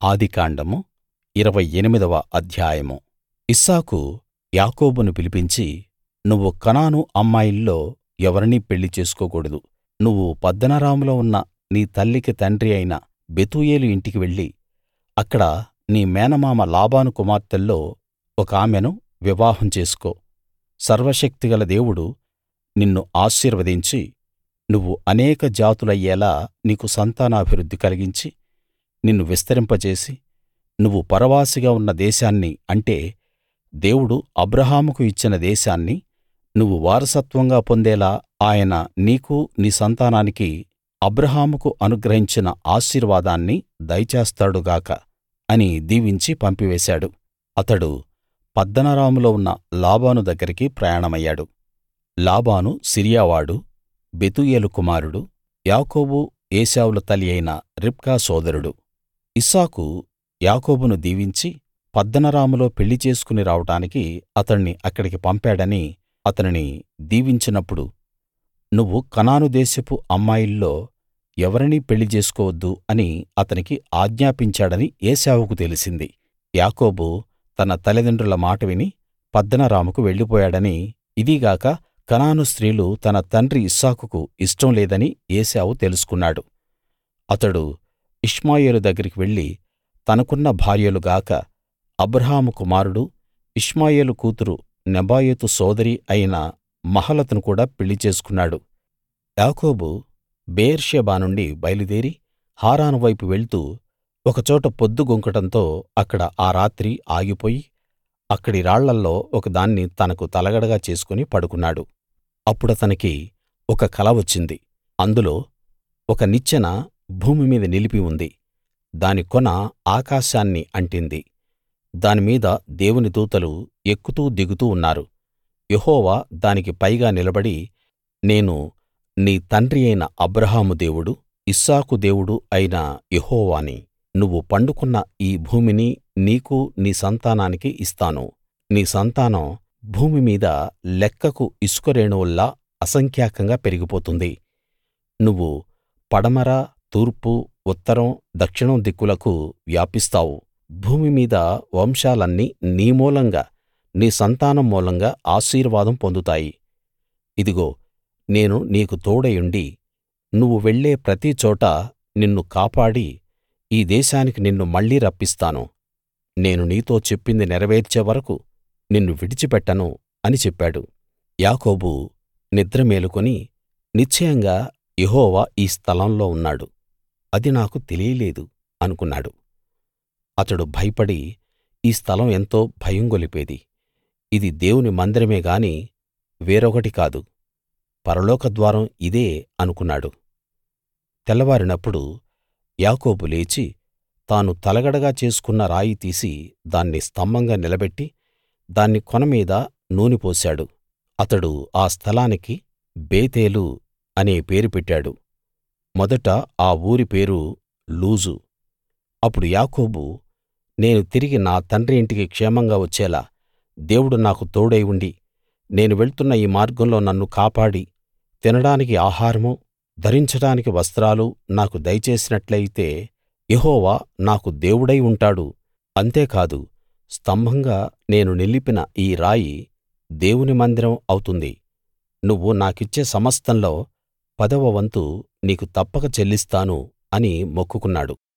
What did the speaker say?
ఆదికాండము ఇరవై ఎనిమిదవ అధ్యాయము ఇస్సాకు యాకోబును పిలిపించి నువ్వు కనాను అమ్మాయిల్లో ఎవరినీ పెళ్లి చేసుకోకూడదు నువ్వు పద్దనరాములో ఉన్న నీ తల్లికి తండ్రి అయిన బెతూయేలు ఇంటికి వెళ్లి అక్కడ నీ మేనమామ లాబాను కుమార్తెల్లో ఒకామెను వివాహం చేసుకో సర్వశక్తిగల దేవుడు నిన్ను ఆశీర్వదించి నువ్వు అనేక జాతులయ్యేలా నీకు సంతానాభివృద్ధి కలిగించి నిన్ను విస్తరింపజేసి నువ్వు పరవాసిగా ఉన్న దేశాన్ని అంటే దేవుడు అబ్రాహాముకు ఇచ్చిన దేశాన్ని నువ్వు వారసత్వంగా పొందేలా ఆయన నీకూ నీ సంతానానికీ అబ్రాహాముకు అనుగ్రహించిన ఆశీర్వాదాన్ని దయచేస్తాడు గాక అని దీవించి పంపివేశాడు అతడు పద్దనరాములో ఉన్న లాబాను దగ్గరికి ప్రయాణమయ్యాడు లాబాను సిరియావాడు బెతూయేలు కుమారుడు యాకోబు ఏశావుల తల్లి అయిన రిబ్కా సోదరుడు ఇస్సాకు యాకోబును దీవించి పద్దనరాములో పెళ్లి చేసుకుని రావడానికి అతణ్ణి అక్కడికి పంపాడని అతనిని దీవించినప్పుడు నువ్వు కనాను దేశపు అమ్మాయిల్లో ఎవరినీ పెళ్లి చేసుకోవద్దు అని అతనికి ఆజ్ఞాపించాడని ఏశావుకు తెలిసింది యాకోబు తన తల్లిదండ్రుల మాట విని పద్దనరాముకు వెళ్ళిపోయాడని ఇదీగాక కనాను స్త్రీలు తన తండ్రి ఇస్సాకుకు ఇష్టం లేదని ఏశావు తెలుసుకున్నాడు అతడు ఇష్మాయేలు దగ్గరికి వెళ్లి తనకున్న భార్యలు గాక అబ్రాహాము కుమారుడు ఇష్మాయేలు కూతురు నెబాయోతు సోదరి అయిన మహలతును కూడా పెళ్లి చేసుకున్నాడు యాకోబు బెయేర్షెబా నుండి బయలుదేరి హారాను వైపు వెళ్తూ ఒకచోట పొద్దుగుంకడంతో అక్కడ ఆ రాత్రి ఆగిపోయి అక్కడి రాళ్లల్లో ఒకదాన్ని తనకు తలగడగా చేసుకుని పడుకున్నాడు అప్పుడతనికి ఒక కల వచ్చింది అందులో ఒక నిచ్చెన భూమి మీద నిలిపి ఉంది దాని కొన ఆకాశాన్ని అంటింది దాని మీద దేవుని దూతలు ఎక్కుతూ దిగుతూ ఉన్నారు యెహోవా దానికి పైగా నిలబడి నేను నీ తండ్రి అయిన అబ్రాహాము దేవుడు ఇస్సాకు దేవుడు అయిన యెహోవాని నువ్వు పండుకున్న ఈ భూమిని నీకూ నీ సంతానానికి ఇస్తాను నీ సంతానం భూమి మీద లెక్కకు ఇసుక రేణువుల్లా అసంఖ్యాకంగా పెరిగిపోతుంది నువ్వు పడమర తూర్పు ఉత్తరం దక్షిణం దిక్కులకు వ్యాపిస్తావు భూమి మీద వంశాలన్నీ నీ మూలంగా నీ సంతానం మూలంగా ఆశీర్వాదం పొందుతాయి ఇదిగో నేను నీకు తోడయుండి నువ్వు వెళ్ళే ప్రతి చోటా నిన్ను కాపాడి ఈ దేశానికి నిన్ను మళ్ళీ రప్పిస్తాను నేను నీతో చెప్పింది నెరవేర్చే వరకూ నిన్ను విడిచిపెట్టను అని చెప్పాడు యాకోబు నిద్ర మేలుకుని నిశ్చయంగా యెహోవా ఈ స్థలంలో ఉన్నాడు అది నాకు తెలియలేదు అనుకున్నాడు అతడు భయపడి ఈ స్థలం ఎంతో భయం గొలిపేది ఇది దేవుని మందిరమే గాని వేరొకటి కాదు పరలోక ద్వారం ఇదే అనుకున్నాడు తెల్లవారినప్పుడు యాకోబు లేచి తాను తలగడగా చేసుకున్న రాయి తీసి దాన్ని స్తంభంగా నిలబెట్టి దాని కొన మీద నూనె పోశాడు అతడు ఆ స్థలానికి బేతేలు అనే పేరు పెట్టాడు మొదట ఆ ఊరి పేరు లూజు అప్పుడు యాకోబు నేను తిరిగి నా తండ్రి ఇంటికి క్షేమంగా వచ్చేలా దేవుడు నాకు తోడై ఉండి నేను వెళ్తున్న ఈ మార్గంలో నన్ను కాపాడి తినడానికి ఆహారమూ ధరించడానికి వస్త్రాలు నాకు దయచేసినట్లయితే యెహోవా నాకు దేవుడై ఉంటాడు అంతేకాదు స్తంభంగా నేను నిలిపిన ఈ రాయి దేవుని మందిరం అవుతుంది నువ్వు నాకిచ్చే సమస్తంలో పదవ వంతు నీకు తప్పక చెల్లిస్తాను అని మొక్కుకున్నాడు